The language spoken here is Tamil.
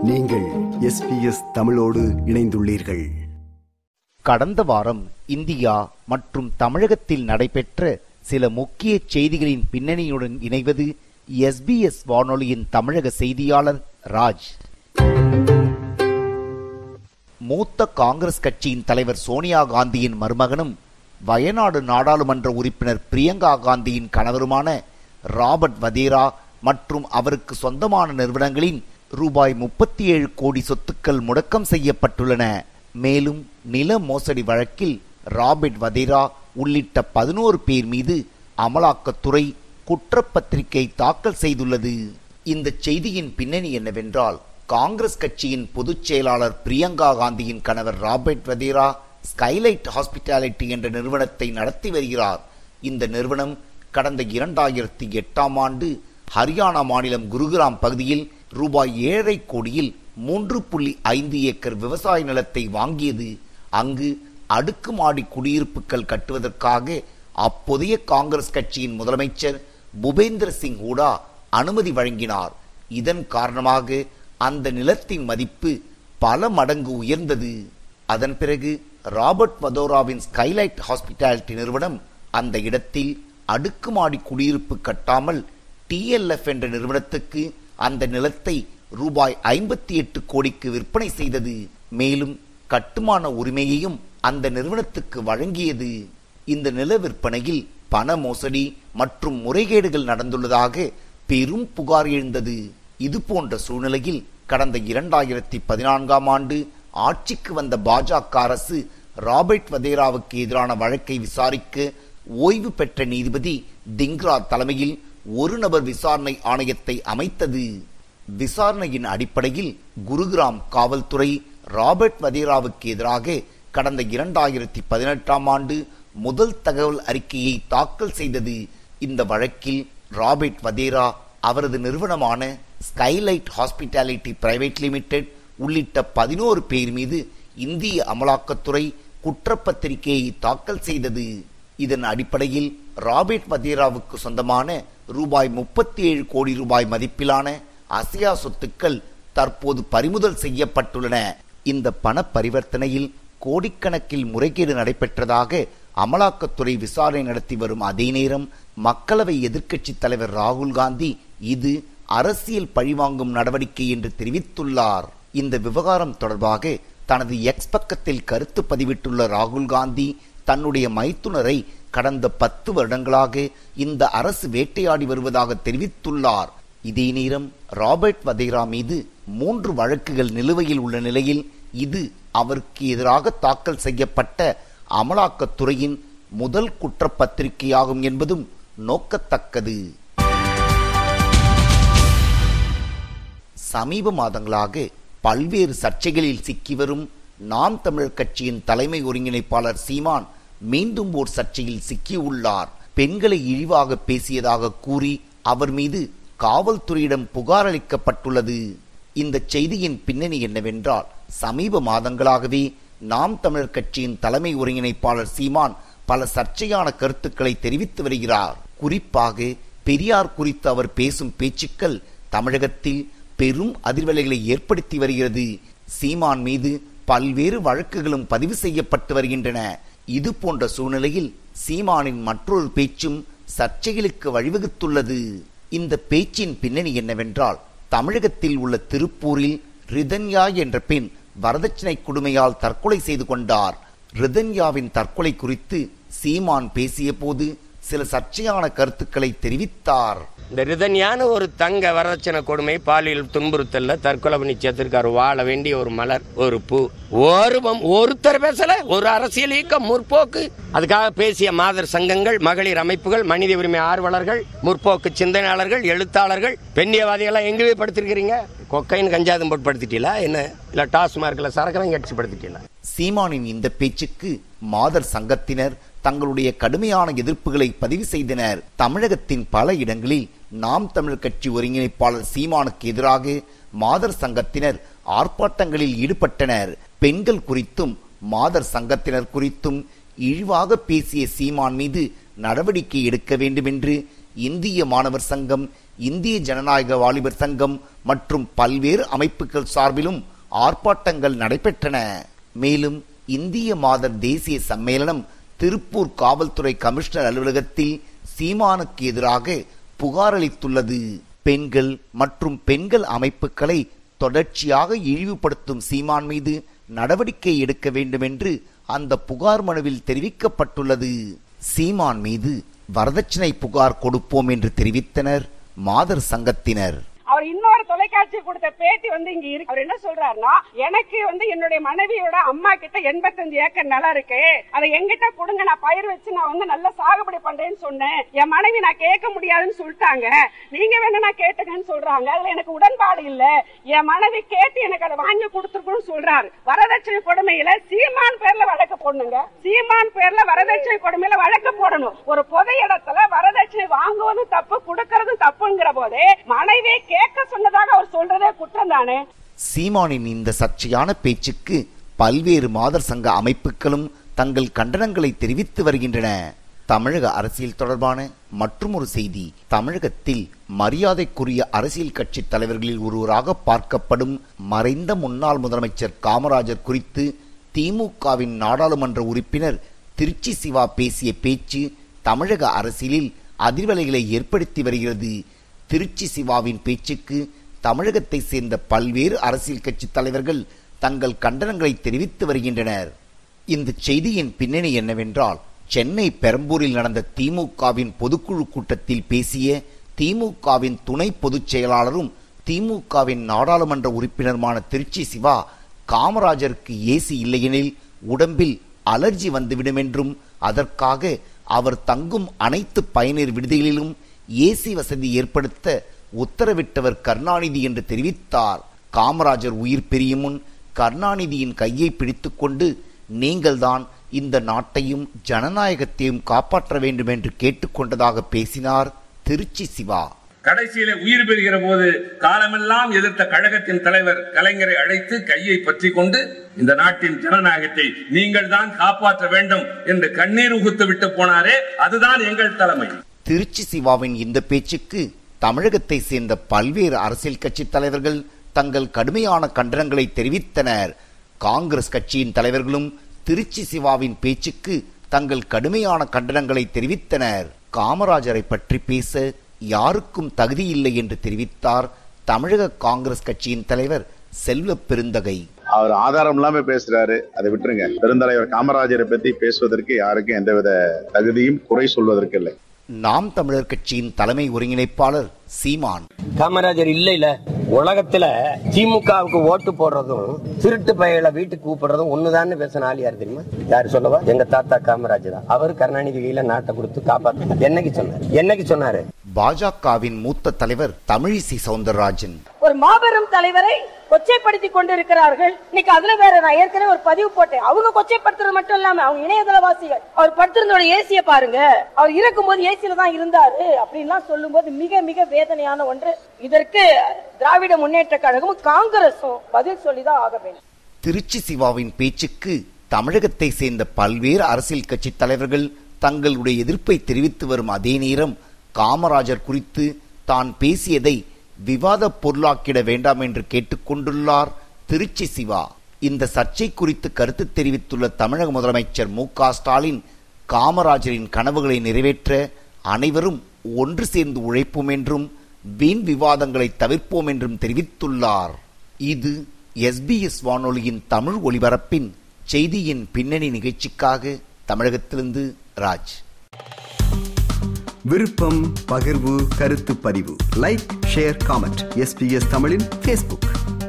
நீங்கள் எஸ்பிஎஸ் தமிழோடு இணைந்துள்ளீர்கள் கடந்த வாரம் இந்தியா மற்றும் தமிழகத்தில் நடைபெற்ற சில முக்கிய செய்திகளின் பின்னணியுடன் இணைவது எஸ்பிஎஸ் வானொலியின் தமிழக செய்தியாளர் ராஜ் மூத்த காங்கிரஸ் கட்சியின் தலைவர் சோனியா காந்தியின் மருமகனும் வயநாடு நாடாளுமன்ற உறுப்பினர் பிரியங்கா காந்தியின் கணவருமான ராபர்ட் வதேரா மற்றும் அவருக்கு சொந்தமான நிறுவனங்களின் ரூபாய் முப்பத்தி ஏழு கோடி சொத்துக்கள் முடக்கம் செய்யப்பட்டுள்ளன மேலும் நில மோசடி வழக்கில் ராபர்ட் வதேரா உள்ளிட்ட பதினோரு பேர் மீது அமலாக்கத்துறை குற்றப்பத்திரிகை தாக்கல் செய்துள்ளது இந்த செய்தியின் பின்னணி என்னவென்றால் காங்கிரஸ் கட்சியின் பொதுச் செயலாளர் பிரியங்கா காந்தியின் கணவர் ராபர்ட் வதேரா ஸ்கைலைட் ஹாஸ்பிட்டாலிட்டி என்ற நிறுவனத்தை நடத்தி வருகிறார் இந்த நிறுவனம் கடந்த இரண்டாயிரத்தி எட்டாம் ஆண்டு ஹரியானா மாநிலம் குருகிராம் பகுதியில் ரூபாய் ஏழரை கோடியில் மூன்று புள்ளி ஐந்து ஏக்கர் விவசாய நிலத்தை வாங்கியது அங்கு அடுக்குமாடி குடியிருப்புகள் கட்டுவதற்காக அப்போதைய காங்கிரஸ் கட்சியின் முதலமைச்சர் புபேந்திர சிங் ஹூடா அனுமதி வழங்கினார் இதன் காரணமாக அந்த நிலத்தின் மதிப்பு பல மடங்கு உயர்ந்தது அதன் பிறகு ராபர்ட் வதோராவின் ஸ்கைலைட் ஹாஸ்பிட்டாலிட்டி நிறுவனம் அந்த இடத்தில் அடுக்குமாடி குடியிருப்பு கட்டாமல் டிஎல்எஃப் என்ற நிறுவனத்துக்கு அந்த நிலத்தை ரூபாய் ஐம்பத்தி எட்டு கோடிக்கு விற்பனை செய்தது மேலும் கட்டுமான உரிமையையும் அந்த நிறுவனத்துக்கு வழங்கியது இந்த நில விற்பனையில் பண மோசடி மற்றும் முறைகேடுகள் நடந்துள்ளதாக பெரும் புகார் எழுந்தது இது போன்ற சூழ்நிலையில் கடந்த இரண்டாயிரத்தி பதினான்காம் ஆண்டு ஆட்சிக்கு வந்த பாஜக அரசு ராபர்ட் வதேராவுக்கு எதிரான வழக்கை விசாரிக்க ஓய்வு பெற்ற நீதிபதி திங்ரா தலைமையில் ஒரு நபர் விசாரணை ஆணையத்தை அமைத்தது விசாரணையின் அடிப்படையில் குருகிராம் காவல்துறை ராபர்ட் வதேராவுக்கு எதிராக கடந்த இரண்டாயிரத்தி பதினெட்டாம் ஆண்டு முதல் தகவல் அறிக்கையை தாக்கல் செய்தது இந்த வழக்கில் ராபர்ட் வதேரா அவரது நிறுவனமான ஸ்கைலைட் ஹாஸ்பிட்டாலிட்டி பிரைவேட் லிமிடெட் உள்ளிட்ட பதினோரு பேர் மீது இந்திய அமலாக்கத்துறை குற்றப்பத்திரிகையை தாக்கல் செய்தது இதன் அடிப்படையில் ராபர்ட் வதேராவுக்கு சொந்தமான ரூபாய் முப்பத்தி ஏழு கோடி ரூபாய் மதிப்பிலான அசையா சொத்துக்கள் தற்போது பறிமுதல் செய்யப்பட்டுள்ளன இந்த பண பரிவர்த்தனையில் கோடிக்கணக்கில் முறைகேடு நடைபெற்றதாக அமலாக்கத்துறை விசாரணை நடத்தி வரும் அதே நேரம் மக்களவை எதிர்க்கட்சி தலைவர் ராகுல் காந்தி இது அரசியல் பழிவாங்கும் நடவடிக்கை என்று தெரிவித்துள்ளார் இந்த விவகாரம் தொடர்பாக தனது எக்ஸ் பக்கத்தில் கருத்து பதிவிட்டுள்ள ராகுல் காந்தி தன்னுடைய மைத்துனரை கடந்த பத்து வருடங்களாக இந்த அரசு வேட்டையாடி வருவதாக தெரிவித்துள்ளார் இதே நேரம் ராபர்ட் வதேரா மீது மூன்று வழக்குகள் நிலுவையில் உள்ள நிலையில் இது அவருக்கு எதிராக தாக்கல் செய்யப்பட்ட அமலாக்கத்துறையின் முதல் குற்றப்பத்திரிகையாகும் என்பதும் நோக்கத்தக்கது சமீப மாதங்களாக பல்வேறு சர்ச்சைகளில் சிக்கி வரும் நாம் தமிழர் கட்சியின் தலைமை ஒருங்கிணைப்பாளர் சீமான் மீண்டும் ஓர் சர்ச்சையில் சிக்கியுள்ளார் பெண்களை இழிவாக பேசியதாக கூறி அவர் மீது காவல்துறையிடம் புகார் அளிக்கப்பட்டுள்ளது இந்த செய்தியின் பின்னணி என்னவென்றால் சமீப மாதங்களாகவே நாம் தமிழர் கட்சியின் தலைமை ஒருங்கிணைப்பாளர் சீமான் பல சர்ச்சையான கருத்துக்களை தெரிவித்து வருகிறார் குறிப்பாக பெரியார் குறித்து அவர் பேசும் பேச்சுக்கள் தமிழகத்தில் பெரும் அதிர்வலைகளை ஏற்படுத்தி வருகிறது சீமான் மீது பல்வேறு வழக்குகளும் பதிவு செய்யப்பட்டு வருகின்றன இது போன்ற சூழ்நிலையில் சீமானின் மற்றொரு பேச்சும் சர்ச்சைகளுக்கு வழிவகுத்துள்ளது இந்த பேச்சின் பின்னணி என்னவென்றால் தமிழகத்தில் உள்ள திருப்பூரில் ரிதன்யா என்ற பெண் வரதட்சணை கொடுமையால் தற்கொலை செய்து கொண்டார் ரிதன்யாவின் தற்கொலை குறித்து சீமான் பேசிய போது சில சர்ச்சையான கருத்துக்களை தெரிவித்தார் இந்த ரிதன்யான ஒரு தங்க வரதட்சணை கொடுமை பாலியல் துன்புறுத்தல்ல தற்கொலை பண்ணி சேர்த்திருக்காரு வாழ வேண்டிய ஒரு மலர் ஒரு பூ ஒரு மம்- ஒருத்தர் பேசல ஒரு அரசியல் இயக்கம் முற்போக்கு அதுக்காக பேசிய மாதர் சங்கங்கள் மகளிர் அமைப்புகள் மனித உரிமை ஆர்வலர்கள் முற்போக்கு சிந்தனையாளர்கள் எழுத்தாளர்கள் பெண்ணியவாதிகள்லாம் எங்க போய் படுத்திருக்கிறீங்க கொக்கைன் கஞ்சாதம் போட்டு படுத்திட்டீங்களா என்ன இல்ல டாஸ்மார்க்ல சரக்கவங்க அடிச்சு படுத்திட்டீங்களா சீமானின் இந்த பேச்சுக்கு மாதர் சங்கத்தினர் தங்களுடைய கடுமையான எதிர்ப்புகளை பதிவு செய்தனர் தமிழகத்தின் பல இடங்களில் நாம் தமிழர் கட்சி ஒருங்கிணைப்பாளர் சீமானுக்கு எதிராக மாதர் சங்கத்தினர் ஆர்ப்பாட்டங்களில் ஈடுபட்டனர் பெண்கள் குறித்தும் மாதர் சங்கத்தினர் குறித்தும் இழிவாக பேசிய சீமான் மீது நடவடிக்கை எடுக்க வேண்டும் என்று இந்திய மாணவர் சங்கம் இந்திய ஜனநாயக வாலிபர் சங்கம் மற்றும் பல்வேறு அமைப்புகள் சார்பிலும் ஆர்ப்பாட்டங்கள் நடைபெற்றன மேலும் இந்திய மாதர் தேசிய சம்மேளனம் திருப்பூர் காவல்துறை கமிஷனர் அலுவலகத்தில் சீமானுக்கு எதிராக புகார் அளித்துள்ளது பெண்கள் மற்றும் பெண்கள் அமைப்புகளை தொடர்ச்சியாக இழிவுபடுத்தும் சீமான் மீது நடவடிக்கை எடுக்க வேண்டும் என்று அந்த புகார் மனுவில் தெரிவிக்கப்பட்டுள்ளது சீமான் மீது வரதட்சணை புகார் கொடுப்போம் என்று தெரிவித்தனர் மாதர் சங்கத்தினர் அவர் இன்னொரு தொலைக்காட்சி கொடுத்த பேட்டி வந்து இங்க இருக்கு அவர் என்ன சொல்றாருன்னா எனக்கு வந்து என்னுடைய மனைவியோட அம்மா கிட்ட எண்பத்தஞ்சு ஏக்கர் நிலம் இருக்கு அதை எங்கிட்ட கொடுங்க நான் பயிர் வச்சு நான் வந்து நல்ல சாகுபடி பண்றேன்னு சொன்னேன் என் மனைவி நான் கேட்க முடியாதுன்னு சொல்லிட்டாங்க நீங்க வேணா நான் கேட்டுக்கன்னு சொல்றாங்க அதுல எனக்கு உடன்பாடு இல்ல என் மனைவி கேட்டு எனக்கு அதை வாங்கி கொடுத்துருக்குன்னு சொல்றாரு வரதட்சணை கொடுமையில சீமான் பேர்ல வழக்கு போடணுங்க சீமான் பேர்ல வரதட்சணை கொடுமையில வழக்கு போடணும் ஒரு பொது இடத்துல வரதட்சணை வாங்குவதும் தப்பு கொடுக்கறதும் தப்புங்கிற போதே மனைவி கேட்க சொன்னதாக அவர் சொல்றதே குற்றம் தானே சீமானின் இந்த சர்ச்சையான பேச்சுக்கு பல்வேறு மாதர் சங்க அமைப்புகளும் தங்கள் கண்டனங்களை தெரிவித்து வருகின்றன தமிழக அரசியல் தொடர்பான மற்றொரு செய்தி தமிழகத்தில் மரியாதைக்குரிய அரசியல் கட்சி தலைவர்களில் ஒருவராக பார்க்கப்படும் மறைந்த முன்னாள் முதலமைச்சர் காமராஜர் குறித்து திமுகவின் நாடாளுமன்ற உறுப்பினர் திருச்சி சிவா பேசிய பேச்சு தமிழக அரசியலில் அதிர்வலைகளை ஏற்படுத்தி வருகிறது திருச்சி சிவாவின் பேச்சுக்கு தமிழகத்தை சேர்ந்த பல்வேறு அரசியல் கட்சி தலைவர்கள் தங்கள் கண்டனங்களை தெரிவித்து வருகின்றனர் இந்த செய்தியின் பின்னணி என்னவென்றால் சென்னை பெரம்பூரில் நடந்த திமுகவின் பொதுக்குழு கூட்டத்தில் பேசிய திமுகவின் துணை பொதுச் செயலாளரும் திமுகவின் நாடாளுமன்ற உறுப்பினருமான திருச்சி சிவா காமராஜருக்கு ஏசி இல்லையெனில் உடம்பில் அலர்ஜி வந்துவிடும் என்றும் அதற்காக அவர் தங்கும் அனைத்து பயணியர் விடுதிகளிலும் ஏசி வசதி ஏற்படுத்த உத்தரவிட்டவர் கருணாநிதி என்று தெரிவித்தார் காமராஜர் உயிர் பிரியும் முன் கருணாநிதியின் கையை பிடித்துக்கொண்டு நீங்கள்தான் இந்த நாட்டையும் ஜனநாயகத்தையும் காப்பாற்ற வேண்டும் என்று கேட்டுக்கொண்டதாக பேசினார் திருச்சி சிவா கடைசியில உயிர் பெறுகிற போது காலமெல்லாம் எதிர்த்த கழகத்தின் தலைவர் கலைஞரை அழைத்து கையை பற்றி கொண்டு இந்த நாட்டின் ஜனநாயகத்தை நீங்கள் தான் காப்பாற்ற வேண்டும் என்று கண்ணீர் உகுத்து விட்டு போனாரே அதுதான் எங்கள் தலைமை திருச்சி சிவாவின் இந்த பேச்சுக்கு தமிழகத்தை சேர்ந்த பல்வேறு அரசியல் கட்சி தலைவர்கள் தங்கள் கடுமையான கண்டனங்களை தெரிவித்தனர் காங்கிரஸ் கட்சியின் தலைவர்களும் திருச்சி சிவாவின் பேச்சுக்கு தங்கள் கடுமையான கண்டனங்களை தெரிவித்தனர் காமராஜரை பற்றி பேச யாருக்கும் தகுதியில்லை என்று தெரிவித்தார் தமிழக காங்கிரஸ் கட்சியின் தலைவர் செல்வ பெருந்தகை அவர் ஆதாரம் இல்லாம பேசுறாரு அதை விட்டுருங்க பெருந்தலைவர் காமராஜரை பத்தி பேசுவதற்கு யாருக்கும் எந்தவித தகுதியும் குறை சொல்வதற்கு இல்லை நாம் தமிழர் கட்சியின் தலைமை ஒருங்கிணைப்பாளர் சீமான் காமராஜர் இல்ல இல்ல உலகத்துல திமுகவுக்கு ஓட்டு போடுறதும் திருட்டு பயில வீட்டுக்கு கூப்பிடுறதும் ஒண்ணுதான்னு பேசின ஆள் யார் தெரியுமா யாரு சொல்லவா எங்க தாத்தா காமராஜர் தான் அவர் கருணாநிதி கையில நாட்டை கொடுத்து காப்பாத்து என்னைக்கு சொன்னாரு என்னைக்கு சொன்னாரு பாஜகவின் மூத்த தலைவர் தமிழிசை சவுந்தரராஜன் ஒரு மாபெரும் தலைவரை கொச்சைப்படுத்தி கொண்டிருக்கிறார்கள் இன்னைக்கு அதுல வேற நான் ஏற்கனவே ஒரு பதிவு போட்டேன் அவங்க கொச்சைப்படுத்துறது மட்டும் இல்லாம அவங்க இணையதளவாசிகள் அவர் படுத்திருந்தோட ஏசிய பாருங்க அவர் இருக்கும் போது ஏசியில தான் இருந்தாரு அப்படின்லாம் சொல்லும்போது மிக மிக வேதனையான ஒன்று இதற்கு திராவிட முன்னேற்ற கழகமும் காங்கிரசும் பதில் சொல்லிதான் ஆக வேண்டும் திருச்சி சிவாவின் பேச்சுக்கு தமிழகத்தை சேர்ந்த பல்வேறு அரசியல் கட்சி தலைவர்கள் தங்களுடைய எதிர்ப்பை தெரிவித்து வரும் அதே நேரம் காமராஜர் குறித்து தான் பேசியதை விவாத பொருளாக்கிட வேண்டாம் என்று கேட்டுக்கொண்டுள்ளார் திருச்சி சிவா இந்த சர்ச்சை குறித்து கருத்து தெரிவித்துள்ள தமிழக முதலமைச்சர் மு க ஸ்டாலின் காமராஜரின் கனவுகளை நிறைவேற்ற அனைவரும் ஒன்று சேர்ந்து உழைப்போம் என்றும் வீண் விவாதங்களை தவிர்ப்போம் என்றும் தெரிவித்துள்ளார் இது எஸ்பிஎஸ் வானொலியின் தமிழ் ஒலிபரப்பின் செய்தியின் பின்னணி நிகழ்ச்சிக்காக தமிழகத்திலிருந்து ராஜ் விருப்பம் பகிர்வு கருத்து பதிவு லைக் ஷேர் காமெண்ட் எஸ்பிஎஸ் தமிழின் ஃபேஸ்புக்